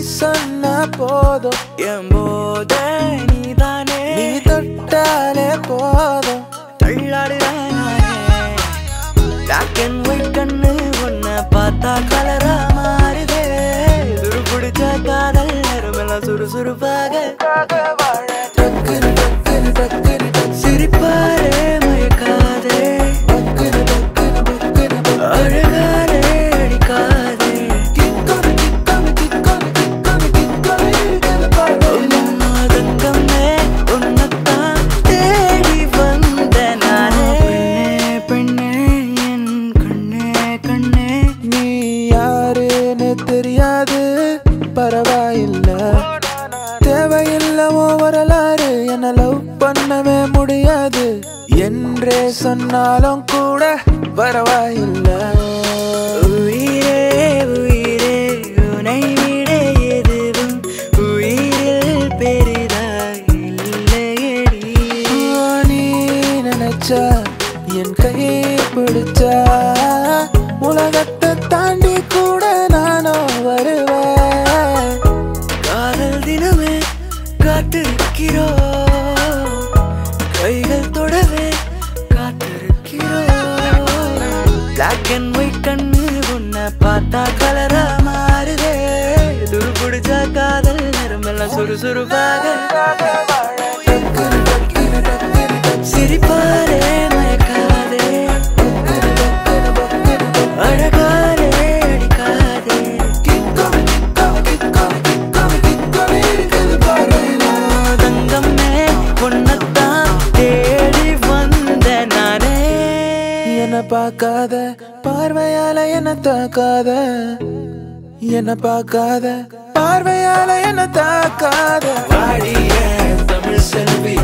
சொன்ன போதும் என் போத நீதானே நீ தொட்டாலே போதும் தள்ளாடுறானே பிளாக் அண்ட் ஒயிட் கண்ணு உன்னை பார்த்தா கலரா மாறுதே துரு பிடிச்ச காதல் நேரமெல்லாம் சுறுசுறுப்பாக டக்குனு டக்குனு டக்குனு டக்குனு சிரிப்பாரே மயக்காதே டக்குனு டக்குனு டக்குனு அழகாரே அடிக்காதே கிக்கொரு கிக்கொரு கிக்கொரு கிக்கொரு கிக்கொரு இருக்குது பாரு. தங்கமே உன்னைத்தான் தேடி வந்த நானே பெண்ணே என் கண்ணே கண்ணே நீ யாருன்னு தெரியாது பரவாயில்ல தேவையில்ல உன் வரலாறு என்ன லவ் பண்ணவே முடியாது என்றே சொன்னாலும் கூட பரவாயில்ல உயிரே உயிரே உனை விட எதுவும் உயிரில் பெரிதாய் இல்லையடி நீ நினைச்சா என் கையை பிடிச்சா உலகத்தை தாண்டி கூட நானும் வருவேன் காதல் தினமே காத்திருக்கிறோம் கைகள் தொடவே காத்திருக்கிறோம் பிளாக் அண்ட் ஒயிட் கண்ணு உன்னை பார்த்தா கலரா மாறுதே துரு பிடிச்ச காதல் நேரமெல்லாம் சுறுசுறுப்பாக டக்குனு டக்குனு டக்குனு டக்குனு சிரிப்பாரே மயக்காதே டக்குனு டக்குனு டக்குனு அழகாரே அடிக்காதே கிக்கொரு கிக்கொரு கிக்கொரு கிக்கொரு கிக்கொரு இருக்குது பாரு. தங்கமே உன்னைத்தான் தேடி வந்த நானே என்ன பார்க்காத பார்வையால என்ன தாக்காத என்ன பார்க்காத பார்வையால என்ன தாக்காத வாடிய தமிழ் செல்வி